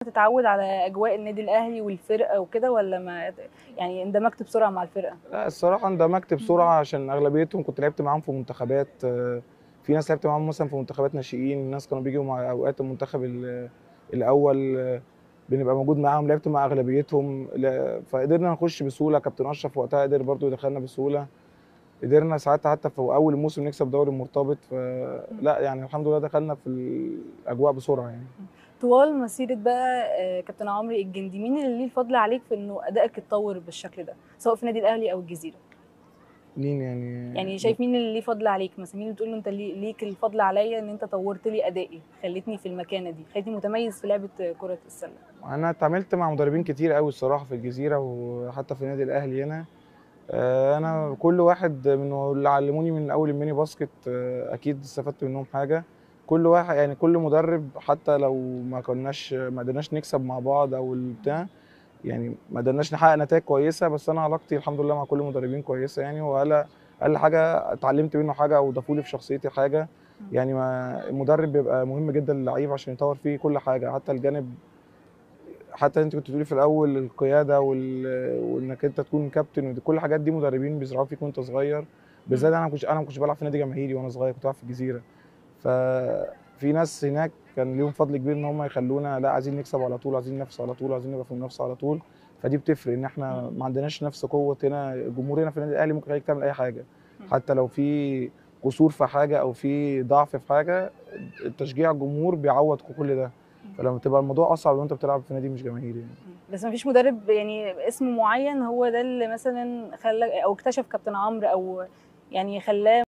تتعود على اجواء النادي الاهلي والفرقه وكده ولا ما يعني اندمجت بسرعه مع الفرقه لا الصراحه اندمجت بسرعه عشان اغلبيتهم كنت لعبت معاهم في منتخبات آه، في ناس لعبت معاهم مثلا في منتخبات ناشئين ناس كانوا بيجوا مع اوقات المنتخب ال- الاول آه، بنبقى موجود معاهم لعبت مع اغلبيتهم لا- فقدرنا نخش بسهوله كابتن اشرف وقتها قدر برضو يدخلنا بسهوله قدرنا ساعتها حتى في اول موسم نكسب دوري المرتبط فلا يعني الحمد لله دخلنا في الاجواء بسرعه يعني طوال مسيره بقى آه، كابتن عمرو الجندي مين اللي ليه الفضل عليك في انه ادائك اتطور بالشكل ده سواء في النادي الاهلي او الجزيره مين يعني يعني شايف مين اللي ليه فضل عليك مثلا مين اللي بتقول له انت ليه- ليك الفضل عليا ان انت طورت لي ادائي خلتني في المكانه دي خلتني متميز في لعبه كره السله انا اتعاملت مع مدربين كتير قوي الصراحه في الجزيره وحتى في النادي الاهلي هنا آه، انا كل واحد من اللي علموني من اول الميني باسكت آه، اكيد استفدت منهم حاجه كل واحد يعني كل مدرب حتى لو ما كناش ما قدرناش نكسب مع بعض او البتاع يعني ما قدرناش نحقق نتائج كويسه بس انا علاقتي الحمد لله مع كل المدربين كويسه يعني ولا اقل حاجه اتعلمت منه حاجه او ضافوا لي في شخصيتي حاجه يعني ما المدرب بيبقى مهم جدا للعيب عشان يطور فيه كل حاجه حتى الجانب حتى انت كنت بتقولي في الاول القياده وال... وانك انت تكون كابتن ودي كل الحاجات دي مدربين بيزرعوها فيك وانت صغير بالذات انا ما كنتش انا ما كنتش بلعب في نادي جماهيري وانا صغير كنت بلعب في الجزيره ففي ناس هناك كان ليهم فضل كبير ان هم يخلونا لا عايزين نكسب على طول عايزين ننافس على طول عايزين نبقى في المنافسه على طول فدي بتفرق ان احنا ما عندناش نفس قوه هنا الجمهور هنا في النادي الاهلي ممكن يخليك تعمل اي حاجه حتى لو في قصور في حاجه او في ضعف في حاجه التشجيع الجمهور بيعوض كل ده فلما تبقى الموضوع اصعب لو انت بتلعب في نادي مش جماهيري يعني. بس ما فيش مدرب يعني اسم معين هو ده اللي مثلا خلى او اكتشف كابتن عمرو او يعني خلاه